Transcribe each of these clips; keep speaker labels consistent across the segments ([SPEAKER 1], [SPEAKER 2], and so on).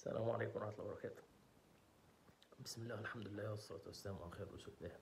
[SPEAKER 1] السلام عليكم ورحمة الله وبركاته بسم الله والحمد لله والصلاة والسلام على خير رسول الله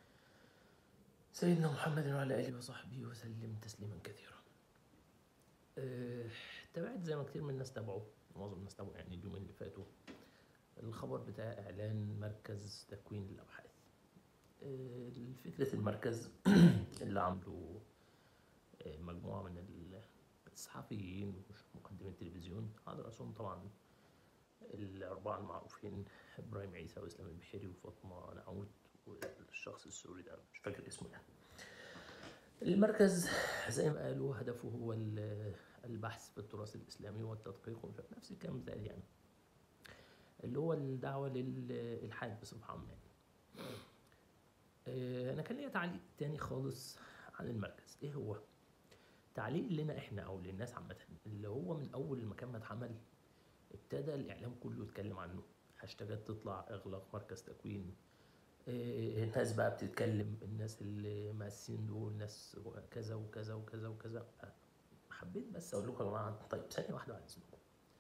[SPEAKER 1] سيدنا محمد وعلى آله وصحبه وسلم تسليما كثيرا أه تابعت زي ما كتير من الناس تابعوا معظم الناس تابعوا يعني اليومين اللي فاتوا الخبر بتاع إعلان مركز تكوين الأبحاث أه فكرة المركز اللي عامله أه مجموعة من ال- الصحفيين ومقدمين التلفزيون على رأسهم طبعا الأربعة المعروفين إبراهيم عيسى وإسلام البحيري وفاطمة نعود والشخص السوري ده مش فاكر اسمه يعني المركز زي ما قالوا هدفه هو ال- البحث في التراث الإسلامي والتدقيق ومش عارف نفس الكلام بتاعي يعني اللي هو الدعوة للإلحاد بصفة عامة يعني. آه، أنا كان ليا تعليق تاني خالص عن المركز إيه هو؟ تعليق لنا إحنا أو للناس عامة اللي هو من أول ما كان ما اتعمل ابتدى الإعلام كله يتكلم عنه هاشتاجات تطلع إغلاق مركز تكوين إيه، الناس بقى بتتكلم الناس اللي مؤسسين دول ناس كذا وكذا وكذا وكذا حبيت بس اقول لكم يا جماعه طيب ثانيه واحده بعد اذنكم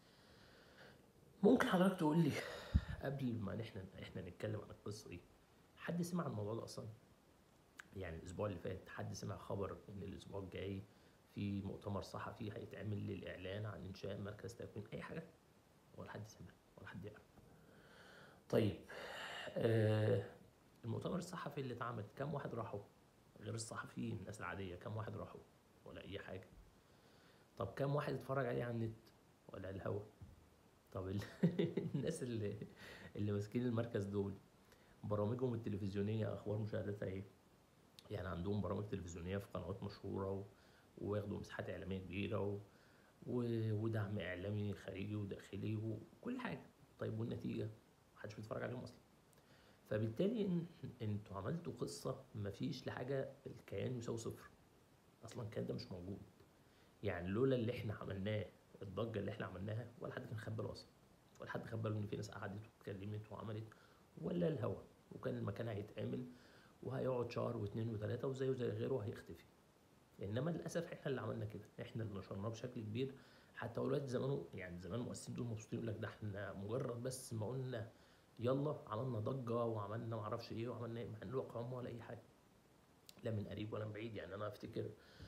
[SPEAKER 1] ممكن حضرتك تقول لي قبل ما احنا احنا نتكلم عن القصه دي حد سمع عن الموضوع ده اصلا يعني الاسبوع اللي فات حد سمع خبر ان الاسبوع الجاي في مؤتمر صحفي هيتعمل للاعلان عن انشاء مركز تكوين اي حاجه ولا حد سمع ولا حد يعرف طيب آه المؤتمر الصحفي اللي اتعمل كم واحد راحوا غير الصحفيين الناس العادية كم واحد راحوا ولا أي حاجة طب كم واحد اتفرج عليه على النت ولا على الهوا طب ال... الناس اللي اللي ماسكين المركز دول برامجهم التلفزيونية أخبار مشاهدتها إيه يعني عندهم برامج تلفزيونية في قنوات مشهورة و... وياخدوا مساحات إعلامية كبيرة و... و... ودعم إعلامي خارجي وداخلي وكل حاجة طيب والنتيجة محدش بيتفرج عليهم أصلا فبالتالي ان انتوا عملتوا قصه مفيش لحاجه الكيان يساوي صفر اصلا الكيان ده مش موجود يعني لولا اللي احنا عملناه الضجه اللي احنا عملناها ولا حد كان خد باله اصلا ولا حد خد باله ان في ناس قعدت واتكلمت وعملت ولا الهوا وكان المكان هيتعمل وهيقعد شهر واثنين وثلاثه وزيه زي غيره وهيختفي انما للاسف احنا اللي عملنا كده احنا اللي نشرناه بشكل كبير حتى اولاد زمان يعني زمان المؤسسين دول مبسوطين يقول لك ده احنا مجرد بس ما قلنا يلا عملنا ضجة وعملنا معرفش ايه وعملنا ايه مع ان الواقع هم ولا اي حاجة لا من قريب ولا من بعيد يعني انا افتكر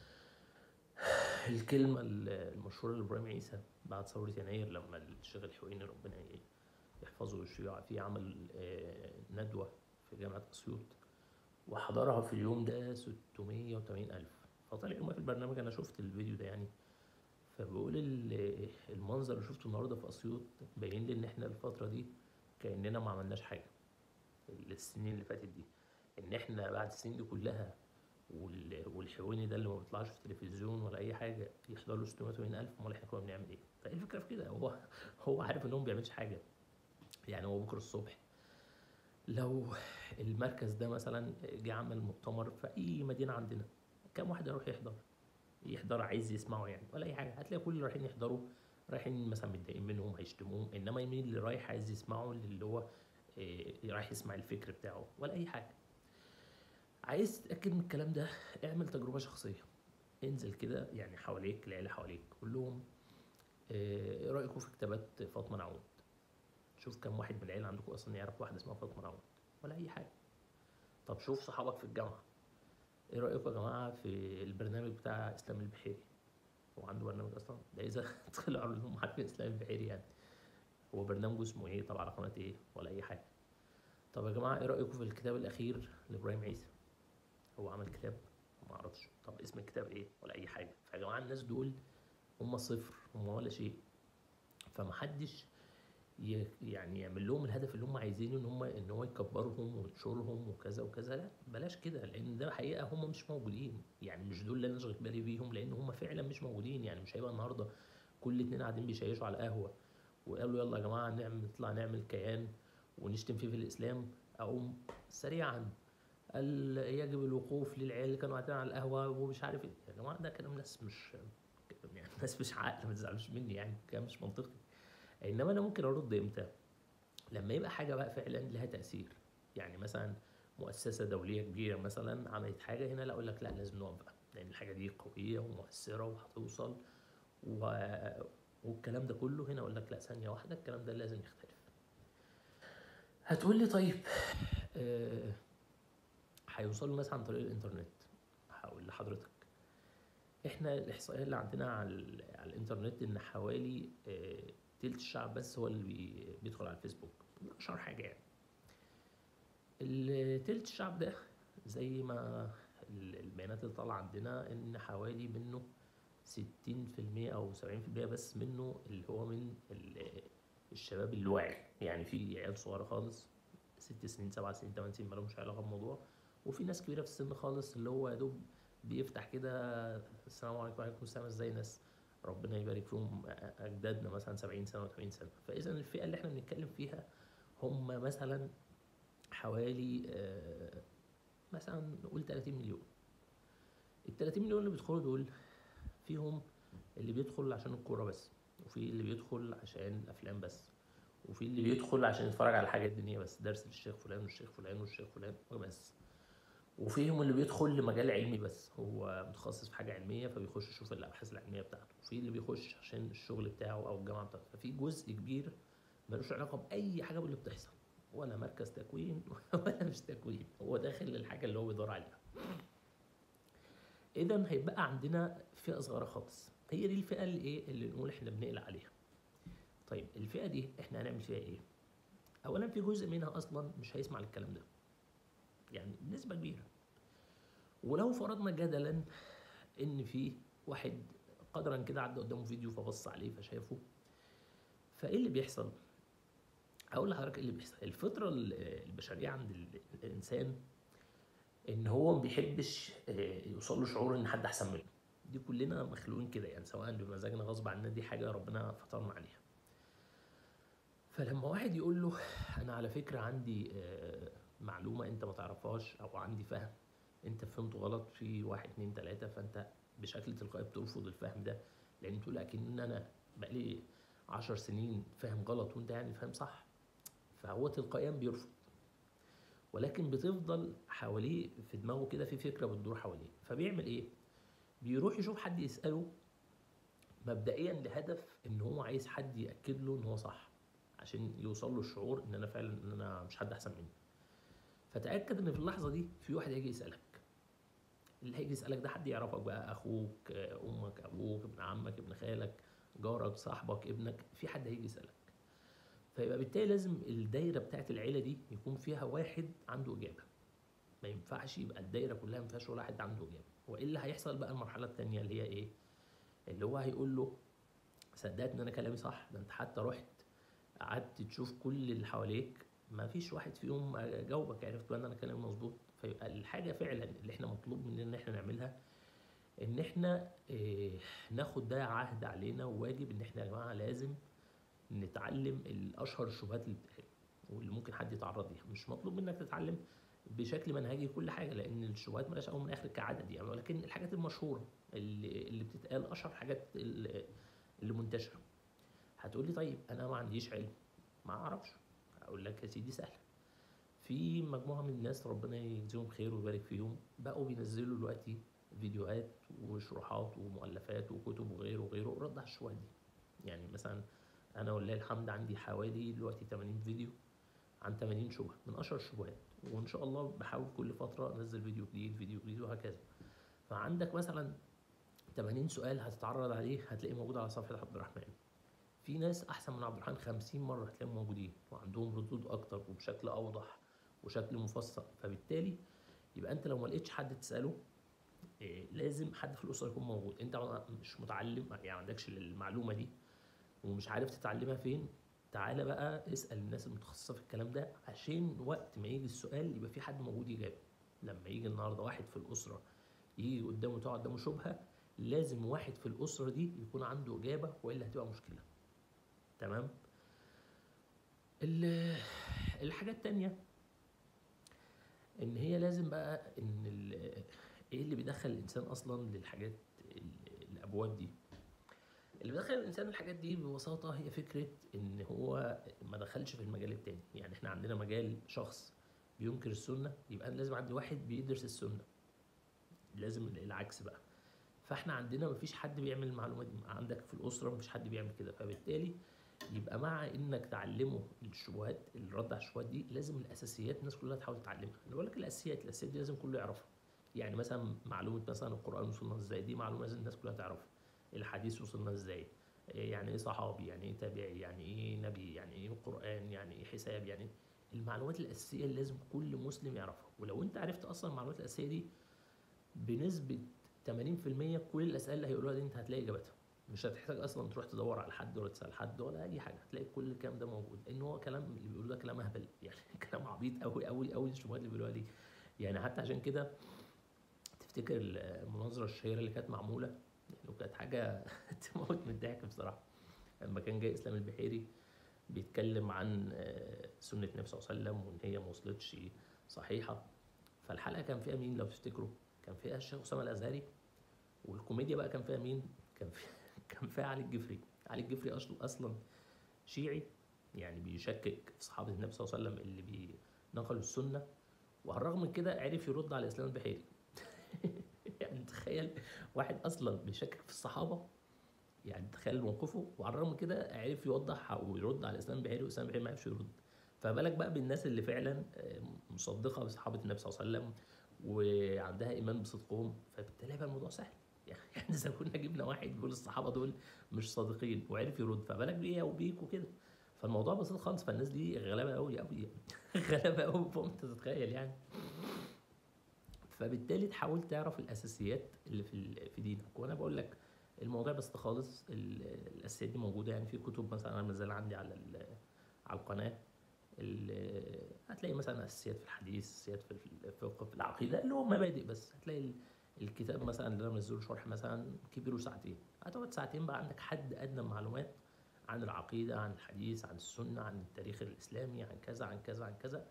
[SPEAKER 1] الكلمة المشهورة لإبراهيم عيسى بعد ثورة يناير لما الشيخ الحويني ربنا يحفظه ويشفيه فيه عمل آه، ندوة في جامعة أسيوط وحضرها في اليوم ده 680 ألف فطلع يومها في البرنامج أنا شفت الفيديو ده يعني فبقول ال- المنظر اللي شفته النهارده في أسيوط باين لي إن إحنا الفترة دي كأننا ما عملناش حاجة السنين اللي فاتت دي ان احنا بعد السنين دي كلها وال- والحيواني ده اللي ما بيطلعش في التلفزيون ولا اي حاجه يحضر له 680 الف امال احنا كنا بنعمل ايه فايه الفكره في كده هو هو عارف ان هو ما بيعملش حاجه يعني هو بكره الصبح لو المركز ده مثلا جه عمل مؤتمر في اي مدينه عندنا كم واحد يروح يحضر يحضر عايز يسمعه يعني ولا اي حاجه هتلاقي كل اللي رايحين يحضروا رايحين مثلا متضايقين منهم هيشتموهم انما مين اللي رايح عايز يسمعه اللي هو إيه، رايح يسمع الفكر بتاعه ولا اي حاجه عايز تتاكد من الكلام ده اعمل تجربه شخصيه انزل كده يعني حواليك العيله حواليك قول لهم إيه إيه رايكم في كتابات فاطمه نعود شوف كم واحد من العيله عندكم اصلا يعرف واحده اسمها فاطمه نعود ولا اي حاجه طب شوف صحابك في الجامعه ايه رايكم يا جماعه في البرنامج بتاع اسلام البحيري هو عنده برنامج اصلا ده اذا طلعوا انهم عارفين اسلام البحيري يعني هو برنامجه اسمه ايه طبعا على قناه ايه ولا اي حاجه طب يا جماعه ايه رايكم في الكتاب الاخير لابراهيم عيسى هو عمل كتاب ما اعرفش طب اسم الكتاب ايه ولا اي حاجه فيا جماعه الناس دول هم صفر هم ولا شيء فمحدش ي- يعني يعمل لهم الهدف اللي هم عايزينه ان هم ان هو يكبرهم وينشرهم وكذا وكذا لا بلاش كده لان ده حقيقه هم مش موجودين يعني مش دول اللي انا اشغل بالي بيهم لان هم فعلا مش موجودين يعني مش هيبقى النهارده كل اتنين قاعدين بيشيشوا على قهوه وقالوا يلا يا جماعه نعمل نطلع نعمل كيان ونشتم فيه في الاسلام اقوم سريعا قال يجب الوقوف للعيال اللي كانوا قاعدين على القهوه ومش عارف ايه يا جماعه ده كلام ناس مش يعني ناس مش عاقله ما تزعلوش مني يعني كلام مش منطقي انما انا ممكن ارد امتى لما يبقى حاجه بقى فعلا لها تاثير يعني مثلا مؤسسه دوليه كبيره مثلا عملت حاجه هنا لا اقول لك لا لازم نقف بقى لان الحاجه دي قويه ومؤثره وهتوصل و... والكلام ده كله هنا اقول لك لا ثانيه واحده الكلام ده لازم يختلف هتقول لي طيب آه، هيوصلوا مثلا عن طريق الانترنت هقول لحضرتك احنا الاحصائيه اللي عندنا على, ال- على الانترنت ان حوالي آه، تلت الشعب بس هو اللي بي- بيدخل على الفيسبوك ده اشهر حاجه يعني التلت الشعب ده زي ما ال- البيانات اللي طالعه عندنا ان حوالي منه 60% او 70% بس منه اللي هو من ال- الشباب الواعي يعني في عيال صغيره خالص ست سنين سبع سنين ثمان سنين مالهمش علاقه بالموضوع وفي ناس كبيره في السن خالص اللي هو يا دوب بيفتح كده السلام عليكم وعليكم السلام ازاي ناس ربنا يبارك فيهم اجدادنا مثلا 70 سنه و80 سنه فاذا الفئه اللي احنا بنتكلم فيها هم مثلا حوالي آه، مثلا نقول 30 مليون ال 30 مليون اللي بيدخلوا دول فيهم اللي بيدخل عشان الكوره بس وفي اللي بيدخل عشان الافلام بس وفي اللي بيدخل عشان يتفرج على حاجات دينيه بس درس للشيخ فلان والشيخ فلان والشيخ فلان وبس وفيهم اللي بيدخل لمجال علمي بس هو متخصص في حاجه علميه فبيخش يشوف الابحاث العلميه بتاعته وفي اللي بيخش عشان الشغل بتاعه او الجامعه بتاعته ففي جزء كبير ملوش علاقه باي حاجه من اللي بتحصل ولا مركز تكوين ولا مش تكوين هو داخل للحاجه اللي هو بيدور عليها اذا هيبقى عندنا فئه صغيره خالص هي دي الفئه اللي ايه اللي نقول احنا بنقلق عليها طيب الفئه دي احنا هنعمل فيها ايه اولا في جزء منها اصلا مش هيسمع الكلام ده يعني نسبه كبيره ولو فرضنا جدلا ان في واحد قدرا كده عدى قدامه فيديو فبص عليه فشافه فايه اللي بيحصل اقول لحضرتك ايه اللي بيحصل الفطره ال- البشريه عند ال- الانسان ان هو ما بيحبش آه، يوصل له شعور ان حد احسن منه دي كلنا مخلوقين كده يعني سواء بمزاجنا غصب عننا دي حاجه ربنا فطرنا عليها فلما واحد يقول له انا على فكره عندي آه، معلومه انت ما تعرفهاش او عندي فهم انت فهمته غلط في واحد اتنين تلاته فانت بشكل تلقائي بترفض الفهم ده لان تقول اكن انا بقالي عشر سنين فاهم غلط وانت يعني فاهم صح فهو تلقائيا بيرفض ولكن بتفضل حواليه في دماغه كده في فكره بتدور حواليه فبيعمل ايه بيروح يشوف حد يساله مبدئيا لهدف ان هو عايز حد ياكد له ان هو صح عشان يوصل له الشعور ان انا فعلا ان انا مش حد احسن مني فتاكد ان في اللحظه دي في واحد هيجي يسالك اللي هيجي يسالك ده حد يعرفك بقى اخوك آه، امك ابوك ابن عمك ابن خالك جارك صاحبك ابنك في حد هيجي يسالك فيبقى بالتالي لازم الدايره بتاعت العيله دي يكون فيها واحد عنده اجابه ما ينفعش يبقى الدايره كلها ما فيهاش ولا واحد عنده اجابه والا هيحصل بقى المرحله الثانيه اللي هي ايه اللي هو هيقول له صدقت ان انا كلامي صح ده انت حتى رحت قعدت تشوف كل اللي حواليك ما فيش واحد فيهم جاوبك عرفت بقى ان انا كلامي مظبوط فيبقى الحاجه فعلا اللي احنا مطلوب مننا ان احنا نعملها ان احنا إيه ناخد ده عهد علينا وواجب ان احنا يا جماعه لازم نتعلم الاشهر الشبهات اللي بتتقال واللي ممكن حد يتعرض ليها مش مطلوب منك تتعلم بشكل منهجي كل حاجه لان الشبهات مالهاش اول من اخر كعدد يعني ولكن الحاجات المشهوره اللي اللي بتتقال اشهر حاجات اللي اللي منتشره هتقول لي طيب انا ما عنديش علم ما اعرفش اقول لك يا سيدي سهله في مجموعه من الناس ربنا يجزيهم خير ويبارك فيهم بقوا بينزلوا دلوقتي فيديوهات وشروحات ومؤلفات وكتب وغيره وغيره رد على الشبهات دي يعني مثلا انا ولله الحمد عندي حوالي دلوقتي 80 فيديو عن 80 شبهه من اشهر الشبهات وان شاء الله بحاول كل فتره انزل فيديو جديد فيديو جديد وهكذا فعندك مثلا 80 سؤال هتتعرض عليه هتلاقيه موجود على صفحه عبد الرحمن في ناس احسن من عبد الرحمن 50 مره هتلاقيهم موجودين وعندهم ردود اكتر وبشكل اوضح وشكل مفصل فبالتالي يبقى انت لو ما لقيتش حد تساله إيه لازم حد في الاسره يكون موجود انت مش متعلم يعني ما عندكش المعلومه دي ومش عارف تتعلمها فين تعالى بقى اسال الناس المتخصصه في الكلام ده عشان وقت ما يجي السؤال يبقى في حد موجود يجاوب لما يجي النهارده واحد في الاسره يجي قدامه تقعد قدامه شبهه لازم واحد في الاسره دي يكون عنده اجابه والا هتبقى مشكله تمام ال- الحاجه التانية ان هي لازم بقى ان ال- ايه اللي بيدخل الانسان اصلا للحاجات ال- الابواب دي اللي بيدخل الانسان الحاجات دي ببساطه هي فكره ان هو ما دخلش في المجال التاني يعني احنا عندنا مجال شخص بينكر السنه يبقى انا لازم عندي واحد بيدرس السنه لازم العكس بقى فاحنا عندنا مفيش حد بيعمل المعلومات دي عندك في الاسره مفيش حد بيعمل كده فبالتالي يبقى مع انك تعلمه الشبهات الرد على الشبهات دي لازم الاساسيات الناس كلها تحاول تتعلمها انا بقول لك الاساسيات الاساسيات دي لازم كله يعرفها يعني مثلا معلومه مثلا القران وصلنا ازاي دي معلومه لازم الناس كلها تعرفها الحديث وصلنا ازاي إيه يعني ايه صحابي يعني ايه تابعي يعني ايه نبي يعني ايه قران يعني ايه حساب يعني المعلومات الاساسيه اللي لازم كل مسلم يعرفها ولو انت عرفت اصلا المعلومات الاساسيه دي بنسبه 80% كل الاسئله اللي هيقولوها دي انت هتلاقي اجابتها مش هتحتاج اصلا تروح تدور على حد ولا تسال حد ولا اي حاجه هتلاقي كل الكلام ده موجود لان هو كلام اللي بيقولوه ده كلام اهبل يعني كلام عبيط قوي قوي قوي الشبهات اللي بيقولوها دي يعني حتى عشان كده تفتكر المناظره الشهيره اللي كانت معموله يعني كانت حاجه تموت من الضحك بصراحه لما كان جاي اسلام البحيري بيتكلم عن سنه النبي صلى الله عليه وسلم وان هي ما وصلتش صحيحه فالحلقه كان فيها مين لو تفتكروا كان فيها الشيخ اسامه الازهري والكوميديا بقى كان فيها مين كان فيها كان فيها علي الجفري علي الجفري اصلا اصلا شيعي يعني بيشكك في صحابه النبي صلى الله عليه وسلم اللي بينقلوا السنه وعلى الرغم من كده عرف يرد على اسلام البحيري يعني تخيل واحد اصلا بيشكك في الصحابه يعني تخيل موقفه وعلى الرغم من كده عرف يوضح ويرد على اسلام البحيري واسلام البحيري ما عرفش يرد فبالك بقى بالناس اللي فعلا مصدقه بصحابه النبي صلى الله عليه وسلم وعندها ايمان بصدقهم فبالتالي بقى الموضوع سهل يعني اذا كنا جبنا واحد بيقول الصحابه دول مش صادقين وعرف يرد فبالك بيه وبيك وكده فالموضوع بسيط خالص فالناس دي غلابه قوي قوي غلابه قوي فوق انت تتخيل يعني فبالتالي تحاول تعرف الاساسيات اللي في في دينك وانا بقول لك الموضوع بسيط خالص الاساسيات دي موجوده يعني في كتب مثلا انا مازال عندي على على القناه هتلاقي مثلا اساسيات في الحديث اساسيات في الفقه في العقيده اللي هو مبادئ بس هتلاقي الكتاب مثلا اللي انا منزله شرح مثلا كبيره ساعتين هتقعد ساعتين بقى عندك حد ادنى معلومات عن العقيده عن الحديث عن السنه عن التاريخ الاسلامي عن كذا عن كذا عن كذا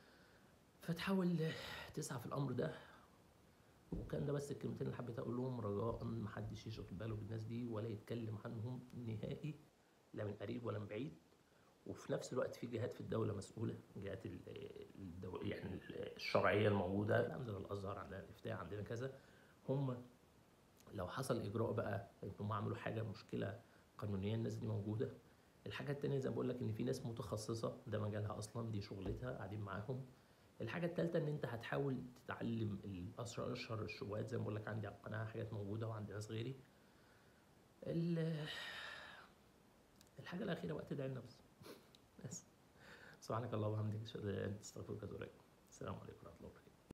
[SPEAKER 1] فتحاول تسعى في الامر ده وكان ده بس الكلمتين اللي حبيت اقولهم رجاء محدش يشغل باله بالناس دي ولا يتكلم عنهم نهائي لا من قريب ولا من بعيد وفي نفس الوقت في جهات في الدوله مسؤوله جهات الدو... يعني الشرعيه الموجوده عندنا الازهر عندنا الافتاء عندنا كذا هم لو حصل اجراء بقى انهم عملوا حاجه مشكله قانونيه الناس دي موجوده الحاجه التانية زي ما بقول لك ان في ناس متخصصه ده مجالها اصلا دي شغلتها قاعدين معاهم الحاجه الثالثه ان انت هتحاول تتعلم الاشهر اشهر الشبهات زي ما بقول لك عندي على القناه حاجات موجوده وعند ناس غيري الحاجه الاخيره بقى تدعي النفس بس سبحانك اللهم وبحمدك اشهد ان لا اله الا انت استغفرك واتوب اليك السلام عليكم ورحمه الله وبركاته